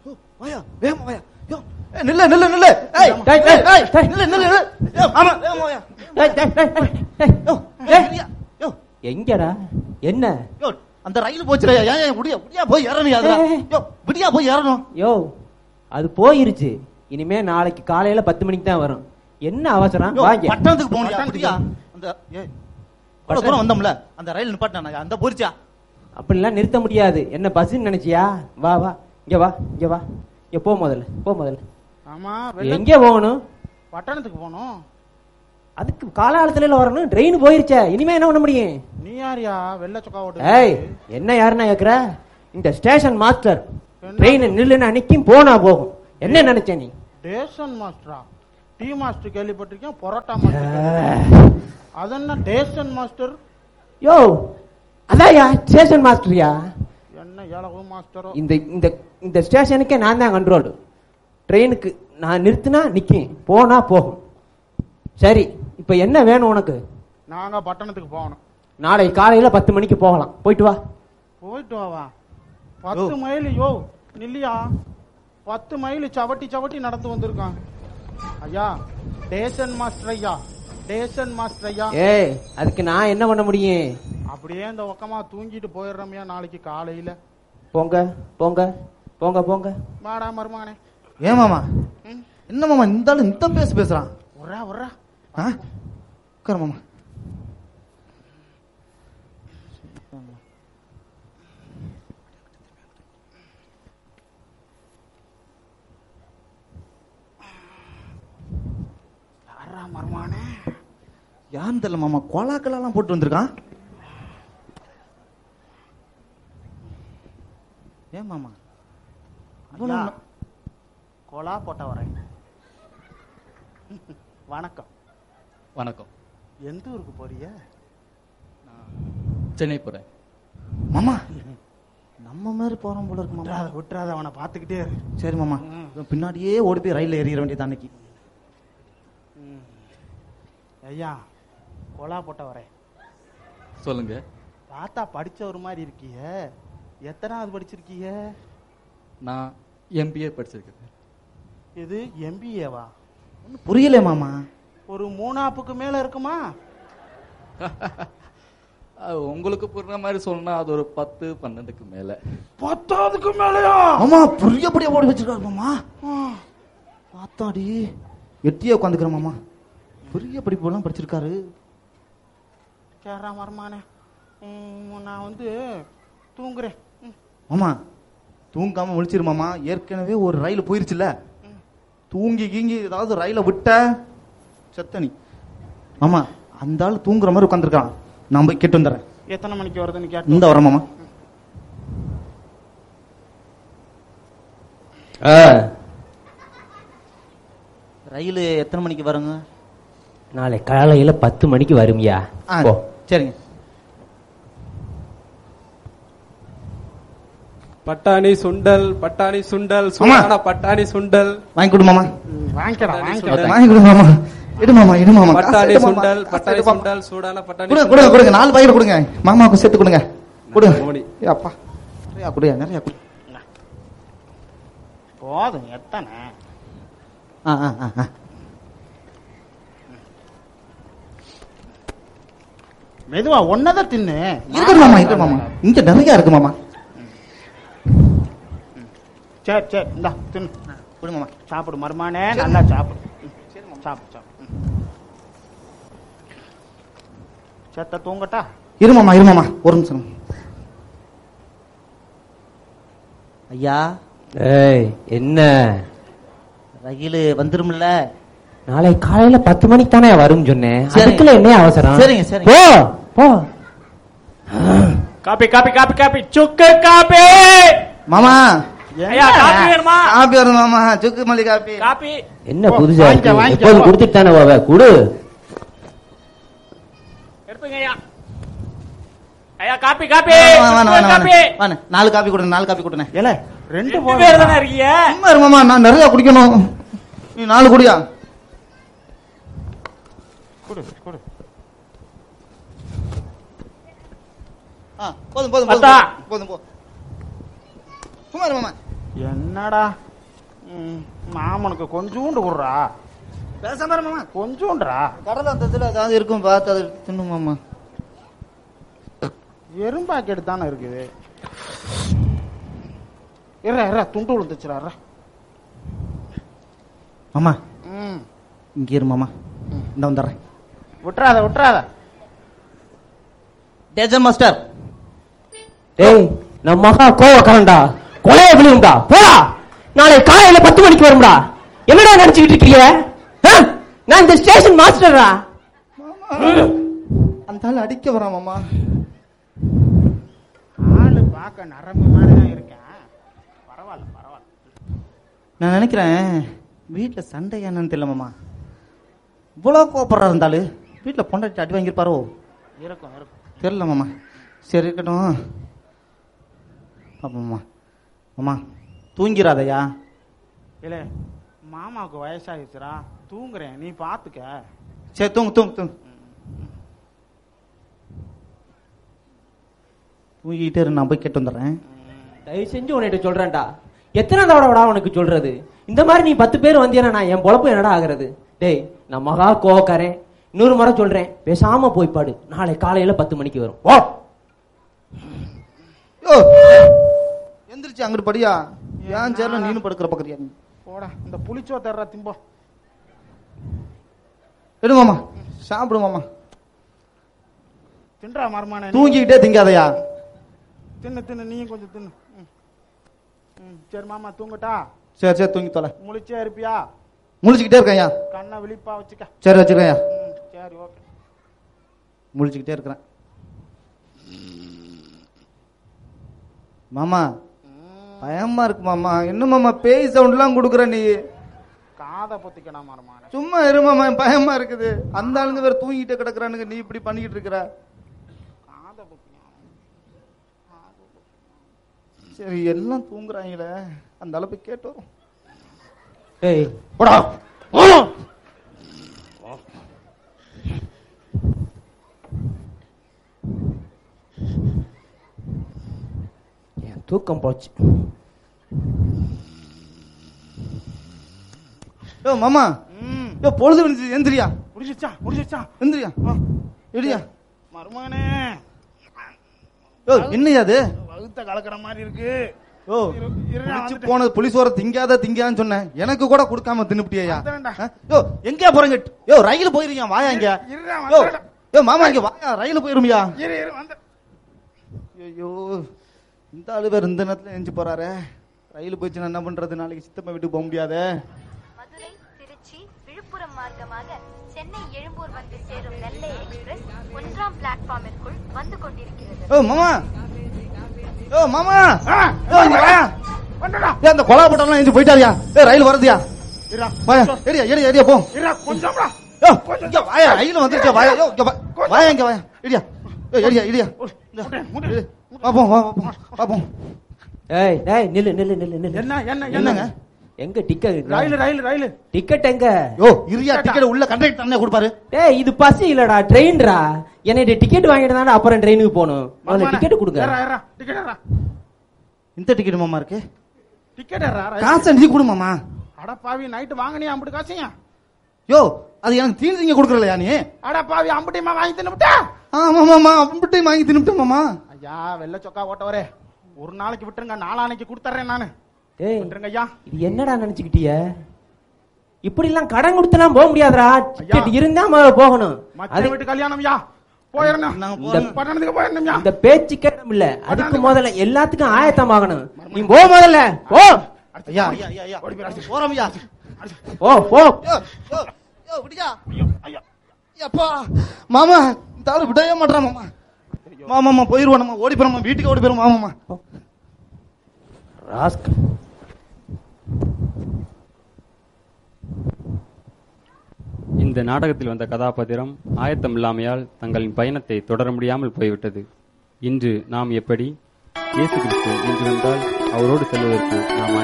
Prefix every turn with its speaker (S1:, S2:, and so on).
S1: வாயா வேகமா வாயா யோ ஏய், நில்லு நில்லு நில்லு ஏய்
S2: டேய்,
S1: ஏய், ஏய்,
S2: டேய்.
S1: நில்லு நில்லு நில்லு யோ ஆமா வேகமா வாயா
S2: டேய், டேய், டேய், டேய், டேய்.
S1: யோ
S2: டேய்.
S1: சரியா? யோ
S2: எங்கடா என்ன
S1: யோ அந்த ரயில் போச்சுடா ஏன் ஏன் விடியா விடியா போய் ஏறணும் அதுல
S2: ஏய், ஏய்.
S1: யோ விடியா போய் ஏறணும்
S2: யோ அது போயிருச்சு இனிமே நாளைக்கு காலையில பத்து மணிக்கு தான் வரும் என்ன அவசரம்
S1: யோ,
S2: வாங்க
S1: பட்டணத்துக்கு போகணும்
S3: பட்டணத்துக்கு.
S1: விடியா அந்த ஏய் இவ்வளவு தூரம் வந்தோம்ல அந்த ரயில் நிப்பாட்டினா அந்த போரிச்சா
S2: அப்படிலாம் நிறுத்த முடியாது என்ன பஸ்ன்னு நினைச்சியா வா வா இங்க வா இங்க வா இங்க போ முதல்ல போ முதல்ல
S3: ஆமா வெள்ள-
S2: எங்க போகணும்
S3: பட்டணத்துக்கு போகணும்
S2: அதுக்கு காலாலத்துல வரணும் ட்ரெயின் போயிருச்சே இனிமே என்ன பண்ண முடியும்
S3: நீ யாரியா வெள்ள சொக்கா
S2: ஏய்
S3: ஓட்டு
S2: என்ன யாருன்னா கேக்குற இந்த ஸ்டேஷன் மாஸ்டர்
S3: என்ன?
S2: ட்ரெயின் நில்லுன்னு அன்னைக்கும் போனா போகும் என்ன நினைச்ச நீ
S3: டேஷன் மாஸ்டரா டீ மாஸ்டர் கேள்விப்பட்டிருக்கேன் பொரோட்டா மாஸ்டர் கேள்விப்பட்டிருக்கேன். அது என்ன டேஷன் மாஸ்டர்
S2: யோ அதான்யா ஸ்டேஷன் மாஸ்டர்யா
S3: என்ன ஏழகு மாஸ்டரோ
S2: இந்த இந்த இந்த ஸ்டேஷனுக்கே நான் தான் கண்ட்ரோல் ட்ரெயினுக்கு நான் நிறுத்தினா நிக்கும் போனா போகும் சரி இப்ப என்ன வேணும் உனக்கு
S3: நாங்க பட்டணத்துக்கு போகணும்
S2: நாளை காலையில பத்து மணிக்கு போகலாம் போயிட்டு வா
S3: போயிட்டு வாவா பத்து மைல் யோ நில்லியா பத்து மைல் சவட்டி சவட்டி நடந்து வந்திருக்கான் ஐயா டேஷன் மாஸ்டர் ஐயா டேஷன் மாஸ்டர் ஐயா
S2: ஏய் அதுக்கு நான் என்ன பண்ண முடியும்
S3: அப்படியே இந்த பக்கமா தூங்கிட்டு போயிடுறோம்யா நாளைக்கு காலையில
S2: போங்க போங்க போங்க போங்க
S3: வாடா மருமகனே
S1: ஏன் மாமா
S3: ம்.
S1: என்ன மாமா இந்த ஆளு இந்த பேச பேசுறான்
S3: உர்றா உர்றா
S1: ஆ உட்காரு மாமா
S3: யாரா மருமகனே
S1: யாருன்னு தெரியல மாமா கோலாக்கெல்லாம் போட்டு வந்திருக்கான் ஏன் மாமா
S3: ஐயா, கோலா போட்ட வரேன் வணக்கம்
S4: வணக்கம்
S3: எந்த ஊருக்கு போறிய
S4: சென்னை போகிறேன்
S1: மாமா நம்ம மாதிரி போறோம் போல இருக்கு மாமா
S3: விட்டுறாத விட்டுறாத அவனை பார்த்துக்கிட்டே இரு
S1: சரி மாமா
S3: ம்.
S1: இவன் பின்னாடியே ஓடி போய் ரயில்ல ஏறிட வேண்டியது அன்னைக்கு
S3: ஐயா கோலா போட்ட வரேன்
S4: சொல்லுங்க
S3: பார்த்தா படிச்ச ஒரு மாதிரி இருக்கிய எத்தனாவது படிச்சிருக்கீங்க
S4: நான் எம்பிஏ படிச்சிருக்கேன்
S3: இது எம்பிஏவா
S1: ஒண்ணும் புரியல மாமா
S3: ஒரு மூணாப்புக்கு மேல இருக்குமா
S4: அது உங்களுக்கு புரியுற மாதிரி சொன்னா அது ஒரு பத்து பன்னெண்டுக்கு மேல
S3: பத்தாவதுக்கு மேலயா
S1: மாமா புரியபடியா ஓடி வச்சிருக்காரு மாமா பார்த்தாடி எட்டியே உட்காந்துக்கிற மாமா பெரிய படிப்பு எல்லாம் படிச்சிருக்காரு
S3: கேரா மரமானே நான் வந்து தூங்குறேன் ம்,
S1: மாமா தூங்காம முழிச்சிரு மாமா ஏற்கனவே ஒரு ரயில் போயிருச்சுல தூங்கி கீங்கி ஏதாவது ரயில விட்ட செத்த நீ மாமா அந்த ஆள் தூங்குற மாதிரி உட்காந்துருக்கான் நான் போய் கேட்டு வந்துடுறேன்
S3: எத்தனை மணிக்கு வருதுன்னு கேட்டு
S1: இந்த வரேன் மாமா ரயில் எத்தனை மணிக்கு வருங்க
S2: நாளை காலையில பத்து மணிக்கு வரும்யா
S1: ஆ
S2: போ
S1: சரிங்க
S5: பட்டாணி சுண்டல் பட்டாணி சுண்டல் சூடான பட்டாணி சுண்டல்
S1: வாங்கி கொடு மாமா
S3: வாங்கிக்கடா வாங்கிக்கடா
S5: சுண்டல்.
S1: வாங்கி கொடு மாமா இடு மாமா இடு மாமா காசு
S5: பட்டாணி
S1: எடு மாமா.
S5: சுண்டல்
S1: காசு
S5: பட்டாணி
S1: எடு மாமா.
S5: சுண்டல் சூடான பட்டாணி
S1: கொடுங்க கொடுங்க கொடுங்க நாலு பாக்கெட் கொடுங்க மாமாவுக்கு சேர்த்து கொடுங்க கொடுங்க
S5: மோடி.
S1: ஏ அப்பா நிறையா கொடுயா நிறையா கொடு
S3: போதும் எத்தனை
S1: ஆ ஆ ஆ ஆ
S3: மெதுவா ஒன்னதான் தின்னு
S1: இருக்கு மாமா இருக்கு மாமா இங்க நிறைய இருக்கு மாமா
S3: சரி சரி இந்தா தின்னு
S1: கொடு மாமா
S3: சாப்பிடு மருமானே நல்லா சாப்பிடு ம், சாப்பிடு சாப்பிடு ம். செத்த தூங்கட்டா
S1: இரு மாமா இரு மாமா ஒரு நிமிஷம் ஐயா
S2: ஏய் என்ன
S1: ரயில் வந்துரும்ல
S2: நாளை காலையில பத்து மணிக்கு தானே வரும் சொன்னேன்
S1: சரிங்க.
S2: அதுக்குள்ள என்ன அவசரம்
S1: சரிங்க, சரிங்க.
S2: போ போ
S5: காப்பி காப்பி காப்பி காப்பி சுக்கு காப்பி
S1: மாமா
S5: ஐயா காப்பி வேணுமா
S1: காப்பி வரும் மாமா சுக்கு மல்லி காப்பி
S5: காப்பி
S2: என்ன
S3: போ,
S2: புதுசா
S3: வாங்கிக்க,
S2: இருக்கு
S3: வாங்கிக்க,
S2: எப்போதும்
S3: போ.
S2: கொடுத்துட்டு தானே போவ குடு
S5: எடுத்துங்க ஐயா ஐயா காப்பி காப்பி
S1: வாணே, வாணே, வாணே,
S5: காப்பி
S1: வாணே. வாணே, நாலு காப்பி கொடுங்க நாலு காப்பி கொடுங்க
S3: ஏல ரெண்டு
S5: ரெண்டு
S3: போதும்.
S5: பேர் தானே இருக்கீங்க
S1: சும்மா இரு மாமா நான் நிறைய குடிக்கணும் நீ நாலு குடியா
S3: குடு குடு
S1: ஆ, போதும் போதும் போதும்
S5: அத்தா.
S1: போதும் போ சும்மா இரு மாமா
S3: என்னடா ம், மாமனுக்கு கொஞ்சூண்டு விடுறா
S1: பேசாம இரு மாமா
S3: கொஞ்சூண்டுறா
S1: கடல அந்த இதுல ஏதாவது இருக்கும் பார்த்து அதை தின்னு மாமா
S3: எறும்பாக்கெட்டு தானே இருக்குது இற இற துண்டு விழுந்துச்சுடா இற.
S1: மாமா
S3: ம்
S1: இங்க இரு மாமா இந்த வந்துடுறேன்
S3: விட்டுறாத விட்டுறாத
S1: டேஜன் மாஸ்டர்
S2: டேய் நம்ம மகா கோவக்காரன்டா கொலைய விழுந்தா போடா நாளை காலையில பத்து மணிக்கு வரும்டா என்னடா நினைச்சுக்கிட்டு இருக்கீங்க ஆ? நான் இந்த ஸ்டேஷன் மாஸ்டரா
S1: அந்த ஆள் அடிக்க வரான் மாமா
S3: ஆளு பார்க்க நரம்பு மாதிரி தான் இருக்கேன் பரவாயில்ல பரவாயில்ல
S1: நான் நினைக்கிறேன் வீட்டுல சண்டை என்னன்னு தெரியல மாமா இவ்வளவு கோபப்படுறா இருந்தாலும் வீட்டுல பொண்டாட்டி அடி வாங்கியிருப்பாரோ
S3: இருக்கும் இருக்கும்
S1: தெரியல மாமா சரி இருக்கட்டும் பாப்போம் மாமா மாமா தூங்கிறாதையா
S3: இல்ல மாமாவுக்கு வயசாகிடுச்சுடா தூங்குறேன் நீ பாத்துக்க
S1: சரி தூங்கு தூங்கு தூங்கு தூங்கிக்கிட்டே இரு நான் போய் கேட்டு வந்துடுறேன்
S2: தயவு செஞ்சு உன்கிட்ட சொல்றேன்டா எத்தனை தடவைடா உனக்கு சொல்றது இந்த மாதிரி நீ பத்து பேர் வந்தீனா நான் என் பொழப்பு என்னடா ஆகுறது டேய் நான் மகா கோவக்காரன் இன்னொரு முறை சொல்றேன் பேசாம போய் பாடு நாளை காலையில பத்து மணிக்கு வரும்
S1: ஓ யோ எந்திரிச்சு அங்கிட்டு படியா ஏன் சேர்ல நீனு படுக்கிற பக்கறியா நீ
S3: போடா இந்த புளிச்சோ தர்ற திம்போ
S1: எடு மாமா சாப்பிடு மாமா
S3: தின்றா மருமான
S1: தூங்கிக்கிட்டே திங்காதயா
S3: தின்னு தின்னு நீயும் கொஞ்சம் தின்னு ம். ம் சரி மாமா தூங்கட்டா
S1: சரி சரி தூங்கி தொலை
S3: முழிச்சே இருப்பியா
S1: முழிச்சுக்கிட்டே இருக்கேன்யா
S3: கண்ணை விழிப்பா வச்சுக்க
S1: சரி வச்சுக்கேன்யா
S3: ம் சரி ஓகே
S1: முழிச்சுக்கிட்டே இருக்கிறேன் மாமா பயமா இருக்கு மாமா என்ன மாமா பேய் சவுண்ட்லாம் கொடுக்குற நீ
S3: காதை பொத்திக்கடா மருமான
S1: சும்மா இரு மாமா பயமா இருக்குது அந்த ஆளுங்க வேற தூங்கிட்டே கிடக்குறானுங்க நீ இப்படி பண்ணிக்கிட்டு இருக்கிற
S3: காதை பொத்திக்கணும்
S1: சரி எல்லாம் தூங்குறாங்களே அந்த அளவுக்கு கேட்டு வரும்
S2: டேய்
S1: போடா
S2: என் தூக்கம் போச்சு
S1: யோ மாமா
S3: ம்
S1: யோ பொழுது விழுந்துச்சு எந்திரியா
S3: முடிச்சிச்சா முடிச்சிச்சா
S1: எந்திரியா எடியா
S3: மருமகனே
S1: யோ என்னையா அது
S3: வகுத்த கலக்கிற மாதிரி இருக்கு
S1: யோ
S3: இரு- இரு, நான்
S1: குடிச்சு
S3: வந்துட்டேன்.
S1: போனது புளிசோர திங்காத திங்கான்னு சொன்னேன் எனக்கு கூட கொடுக்காம தின்னுப்டியா
S3: வந்துடுறேன்டா.
S1: யோ எங்கயா போறீங்க யோ ரயில் போயிருக்கீங்க வாயா இங்க
S3: இருடா,
S1: யோ
S3: வந்துடுறேன்.
S1: யோ மாமா இங்க வாயா ரயில் போயிருமியா
S3: இரு இரு வந்து
S1: ஐயோ இந்த ஆளு வேற இந்த நேரத்துல எஞ்சி போறாரே ரயில் போயிடுச்சுன்னா என்ன பண்றது நாளைக்கு சித்தப்பா வீட்டுக்கு போக முடியாதே
S6: மதுரை திருச்சி விழுப்புரம் மார்க்கமாக சென்னை எழும்பூர் வந்து சேரும் நெல்லை எக்ஸ்பிரஸ் ஒன்றாம் பிளாட்ஃபார்மிற்குள் வந்து கொண்டிருக்கிறது
S1: யோ மாமா யோ மாமா
S3: ஆ,
S1: யோ இங்க வாயா
S3: வந்துடா
S1: ஏய் அந்த கொலா போட்டெல்லாம் எஞ்சி போயிட்டாரியா ஏய் ரயில் வருதுயா
S3: இருடா
S1: வாயா ஏடியா ஏடியா ஏடியா போ
S3: இருடா கொஞ்சம்டா
S1: யோ இங்க வாயா ரயில் வந்துருச்சா வாயா யோ இங்க வா- வாயா இங்க வாயா ஏடியா யோ ஏடியா ஏடியா
S3: முட்டு, முட்டு.
S1: பாப்போம் வா பாப்போம் பாப்போம்
S2: ஏய் டேய் நில்லு நில்லு நில்லு நில்லு
S3: என்ன என்ன
S1: என்னங்க
S3: என்னங்க
S2: எங்க டிக்கெட்
S3: ரயில் ரயில் ரயில்
S2: டிக்கெட் எங்க
S1: யோ இரியா டிக்கெட் உள்ள கண்டக்டர் தானே கொடுப்பாரு
S2: டேய் இது பஸ் இல்லடா ட்ரெயின்டா என்னைய டிக்கெட் வாங்கிட்டு தானே அப்புறம் ட்ரெயினுக்கு போகணும் முதல்ல டிக்கெட் கொடுங்க
S3: டிக்கெட் ஏறா
S1: இந்த டிக்கெட் மாமா இருக்கு
S3: டிக்கெட் ஏறா
S1: காசை நீ கொடு மாமா
S3: அட பாவி நைட்டு வாங்கினியா அம்புட்டு காசையா
S1: யோ அது எனக்கு தீனி திங்க கொடுக்கறலையா நீ
S3: அட பாவி அம்புட்டியமா வாங்கி தின்னுட்டா
S1: ஆமா மாமா அப்படின்ட்டு வாங்கி தின்னுட்டேன் மாமா
S3: ஐயா வெள்ளை சொக்கா ஓட்டவரே ஒரு நாளைக்கு விட்டுருங்க நாளானைக்கு கொடுத்துறேன் நானு
S2: டேய்
S3: விட்டுருங்க ஐயா
S2: இது என்னடா நினைச்சுக்கிட்டிய இப்படி எல்லாம் கடன் கொடுத்தலாம் போக முடியாதுடா டிக்கெட் இருந்தா முதல்ல போகணும்
S3: மச்ச
S2: அது
S3: வீட்டு கல்யாணம் ஐயா போயிடணும்
S1: நாங்க
S2: இந்த
S3: பட்டணத்துக்கு போயிடணும் ஐயா
S2: இந்த பேச்சு கேட்டம் இல்ல அதுக்கு முதல்ல எல்லாத்துக்கும் ஆயத்தம் ஆகணும் நீ போ முதல்ல போ
S1: ஐயா ஐயா ஐயா ஐயா போறோம் ஐயா
S2: போ போ
S1: யோ யோ யோ விடியா அப்பா மாமா இந்த ஆளு விடவே மாட்டான் மாமா மாமாமா போயிருவோம் நம்ம ஓடி போறோம் வீட்டுக்கு ஓடி போயிரும் மாமாமா
S2: ராஸ்கல்
S7: இந்த நாடகத்தில் வந்த கதாபாத்திரம் ஆயத்தம் இல்லாமையால் தங்களின் பயணத்தை தொடர முடியாமல் போய்விட்டது இன்று நாம் எப்படி இயேசு கிறிஸ்து இன்று வந்தால் அவரோடு செல்வதற்கு நாம்